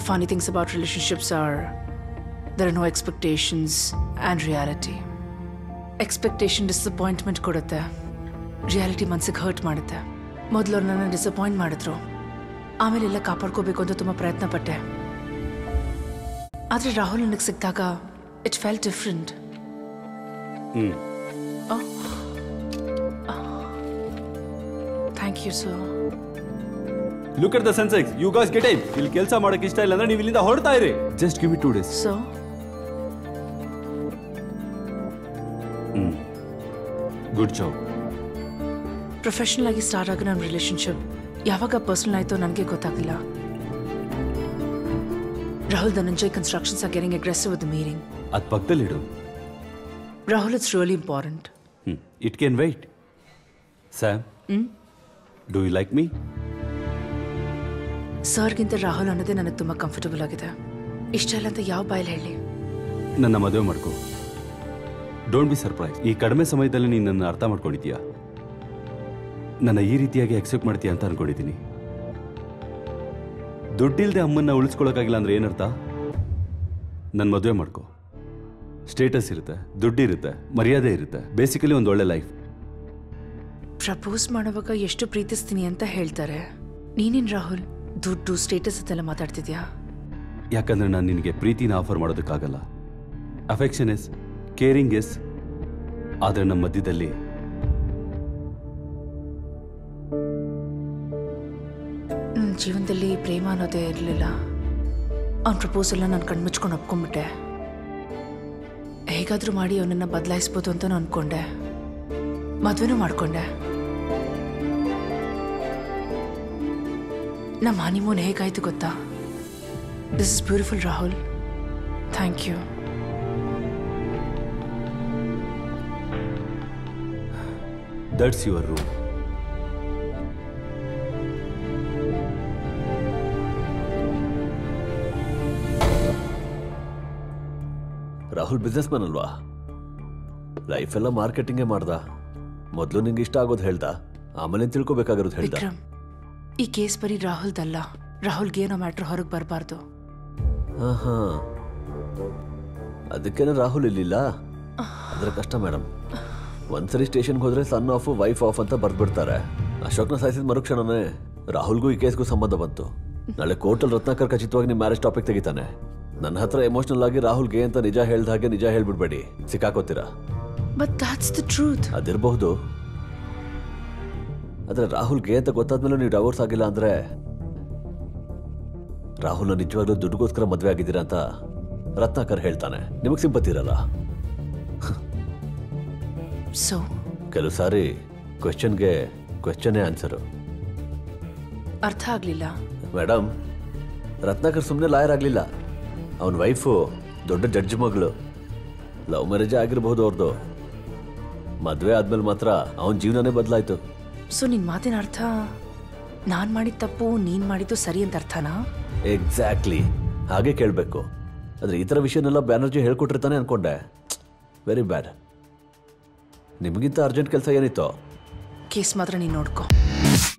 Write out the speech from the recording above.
funny things about relationships are there are no expectations and reality. Expectation disappointment ಕೊಡುತ್ತೆ reality ಮನ್ಸಿಗೆ hurt ಮಾಡುತ್ತೆ ಮೊದಲು ಅವ್ರು ನನ್ನ ಡಿಸಪಾಯಿಂಟ್ ಮಾಡಿದ್ರು ಆಮೇಲೆ ಎಲ್ಲ ಕಾಪಾಡ್ಕೋಬೇಕು ಅಂತ ತುಂಬ ಪ್ರಯತ್ನ ಪಟ್ಟೆ ಆದರೆ ರಾಹುಲ್ ನನಗೆ ಸಿಕ್ಕಿದಾಗ it felt different thank you sir look at the Sensex you guys get in ಇಲ್ಲಿ ಕೆಲಸ ಮಾಡಕ್ ಇಷ್ಟ ಇಲ್ಲ ಅಂದ್ರೆ ನೀವು ಇಲ್ಲಿಂದ ಹೊರಡ್ತಾ ಇರಿ just give me two days so good job professional ಆಗಿ ಸ್ಟಾರ್ಟ್ ಆಗೋ ನಮ್ಮ ರಿಲೇಶನ್ಶಿಪ್ ಯಾವಾಗ ಪರ್ಸನಲ್ ಆಯಿತೋ ನನಗೆ ಗೊತ್ತಾಗಲಿಲ್ಲ Rahul Dhananjay constructions are getting aggressive with ಮೀರಿಂಗ್ ಅದ್ ಪಕ್ಕದಲ್ಲಿಡು Rahul it's really important it can wait Sam do you like me ಸರ್ಗಿಂತ ರಾಹುಲ್ ಅನ್ನೋದೇ ನನಗೆ ತುಂಬ ಕಂಫರ್ಟಬಲ್ ಆಗಿದೆ ಇಷ್ಟ ಇಲ್ಲ ಅಂತ ಯಾವ ಬಾಯಲ್ಲಿ ಹೇಳಿ ನನ್ನ ಮದುವೆ ಮಾಡ್ಕೋ ಡೋಂಟ್ ಬಿ ಸರ್ಪ್ರೈಸ್ ಈ ಕಡಿಮೆ ಸಮಯದಲ್ಲಿ ನೀನು ನನ್ನ ಅರ್ಥ ಮಾಡ್ಕೊಂಡಿದ್ಯಾ ನನ್ನ ಈ ರೀತಿಯಾಗಿ ಅಕ್ಸೆಪ್ಟ್ ಮಾಡ್ತೀಯ ಅಂತ ಅನ್ಕೊಂಡಿದ್ದೀನಿ ದುಡ್ಡಿಲ್ದೆ ಅಮ್ಮನ್ನ ಉಳಿಸ್ಕೊಳಕ್ಕಾಗಿಲ್ಲ ಅಂದ್ರೆ ಏನರ್ಥ ನನ್ನ ಮದುವೆ ಮಾಡ್ಕೋ ಸ್ಟೇಟಸ್ ಇರುತ್ತೆ ದುಡ್ಡಿರುತ್ತೆ ಮರ್ಯಾದೆ ಇರುತ್ತೆ ಬೇಸಿಕಲಿ ಒಂದು ಒಳ್ಳೆ ಲೈಫ್ ಪ್ರಪೋಸ್ ಮಾಡುವಾಗ ಎಷ್ಟು ಪ್ರೀತಿಸ್ತೀನಿ ಅಂತ ಹೇಳ್ತಾರೆ ನೀನೇನ್ ರಾಹುಲ್ ದುಡ್ಡು ಸ್ಟೇಟಸ್ ಅಂತೆಲ್ಲ ಮಾತಾಡ್ತಿದ್ಯಾ ಯಾಕಂದ್ರೆ ನಾನು ನಿನಗೆ ಪ್ರೀತಿನ ಆಫರ್ ಮಾಡೋದಕ್ಕಾಗಲ್ಲ ಅಫೆಕ್ಷನ್ ಎಸ್ ಕೇರಿಂಗ್ ಎಸ್ ಆದರೆ ನಮ್ಮ ಮಧ್ಯದಲ್ಲಿ ನನ್ನ ಜೀವನದಲ್ಲಿ ಪ್ರೇಮ ಅನ್ನೋದೇ ಇರಲಿಲ್ಲ ಅವ್ನ ಪ್ರಪೋಸಲ್ನ ನಾನು ಕಣ್ಮುಚ್ಕೊಂಡು ಒಪ್ಕೊಂಡ್ಬಿಟ್ಟೆ ಹೇಗಾದರೂ ಮಾಡಿ ಅವನನ್ನು ಬದಲಾಯಿಸ್ಬೋದು ಅಂತ ನಾನು ಅನ್ಕೊಂಡೆ ಮದುವೆನೂ ಮಾಡ್ಕೊಂಡೆ ನಮ್ಮ ಹನಿಮೂನ್ ಹೇಗಾಯ್ತು ಗೊತ್ತಾ this is beautiful Rahul thank you that's your room Rahul businessman ಅಲ್ವಾ ಲೈಫ್ ಎಲ್ಲ ಮಾರ್ಕೆಟಿಂಗೇ ಮಾಡ್ದ ಮೊದಲು ನಿಂಗೆ ಇಷ್ಟ ಆಗೋದು ಹೇಳ್ದ ಆಮೇಲೆ ತಿಳ್ಕೊಬೇಕಾಗಿರೋದು ಹೇಳ್ದ ವಿಕ್ರಮ್ ಈ ಕೇಸ್ ಬರೀ ರಾಹುಲ್ದಲ್ಲ ರಾಹುಲ್ಗೆ ಏನೋ ಮ್ಯಾಟ್ರ್ ಹೊರಗೆ ಬರಬಾರ್ದು ಹಾ ಹಾ ಅದಕ್ಕೇನೆ ರಾಹುಲ್ ಇಲ್ಲಿಲ್ಲ ಅದ್ರ ಕಷ್ಟ ಮೇಡಮ್ ಒಂದ್ಸರಿ ಸ್ಟೇಷನ್ಗೆ ಹೋದ್ರೆ ಸನ್ ಆಫ್ ವೈಫ್ ಆಫ್ ಅಂತ ಬರ್ದ್ಬಿಡ್ತಾರೆ ಅಶೋಕ್ನ ಸಾಯಿಸಿದ ಮರುಕ್ಷಣನೇ ರಾಹುಲ್ಗೂ ಈ ಕೇಸ್ಗೂ ಸಂಬಂಧ ಬಂತು ನಾಳೆ ಕೋರ್ಟಲ್ಲಿ ರತ್ನಾಕರ್ ಖಚಿತವಾಗಿ ನಿಮ್ಮ ಮ್ಯಾರೇಜ್ ಟಾಪಿಕ್ ತೆಗಿತಾನೆ ನನ್ನ ಹತ್ರ ಎಮೋಷನಲ್ ಆಗಿ ರಾಹುಲ್ಗೆ ಅಂತ ನಿಜ ಹೇಳ್ದ ಹಾಗೆ ನಿಜ ಹೇಳ್ಬಿಡ್ಬೇಡಿ ಸಿಕ್ಕಾಕೋತೀರಾ ಬಟ್ ದಾಟ್ಸ್ ದ ಟ್ರೂತ್ ಅದಿರಬಹುದು ಆದ್ರೆ ರಾಹುಲ್ಗೆ ಅಂತ ಗೊತ್ತಾದ್ಮೇಲೆ ನೀವು ಡೈವೋರ್ಸ್ ಆಗಿಲ್ಲ ಅಂದ್ರೆ ರಾಹುಲ್ನ ನಿಜವಾಗ್ಲೂ ದುಡ್ಡುಗೋಸ್ಕರ ಮದ್ವೆ ಆಗಿದ್ದೀರಾ ಅಂತ ರತ್ನಾಕರ್ ಹೇಳ್ತಾನೆ ನಿಮಗೆ ಸಿಂಪತಿ ಇರಲ್ಲ ಸೊ ಕೆಲವು ಸಾರಿ ಕ್ವೆಶ್ಚನ್ಗೆ ಕ್ವೆಶ್ಚನ್ನೇ ಆನ್ಸರು ಅರ್ಥ ಆಗಲಿಲ್ಲ ಮೇಡಮ್ ರತ್ನಾಕರ್ ಸುಮ್ಮನೆ ಲಾಯರ್ ಆಗಲಿಲ್ಲ ಅವನ ವೈಫು ದೊಡ್ಡ ಜಡ್ಜ್ ಮಗಳು ಲವ್ ಮ್ಯಾರೇಜೇ ಆಗಿರಬಹುದು ಅವ್ರದ್ದು ಮದುವೆ ಆದ್ಮೇಲೆ ಮಾತ್ರ ಅವನ ಜೀವನನೇ ಬದಲಾಯ್ತು ಸೊ ನಿನ್ ಮಾತಿನ ಅರ್ಥ ನಾನ್ ಮಾಡಿದ ತಪ್ಪು ನೀನ್ ಮಾಡಿದ್ದು ಸರಿ ಅಂತ ಅರ್ಥನಾ ಎಕ್ಸಾಕ್ಟ್ಲಿ ಹಾಗೆ ಕೇಳಬೇಕು ಆದರೆ ಈ ಥರ ವಿಷಯನೆಲ್ಲ ಬ್ಯಾನರ್ಜಿ ಹೇಳ್ಕೊಟ್ಟಿರ್ತಾನೆ ಅನ್ಕೊಂಡೆ ವೆರಿ ಬ್ಯಾಡ್ ನಿಮಗಿಂತ ಅರ್ಜೆಂಟ್ ಕೆಲಸ ಏನಿತ್ತು ಕೇಸ್ ಮಾತ್ರ ನೀನ್ ನೋಡ್ಕೋ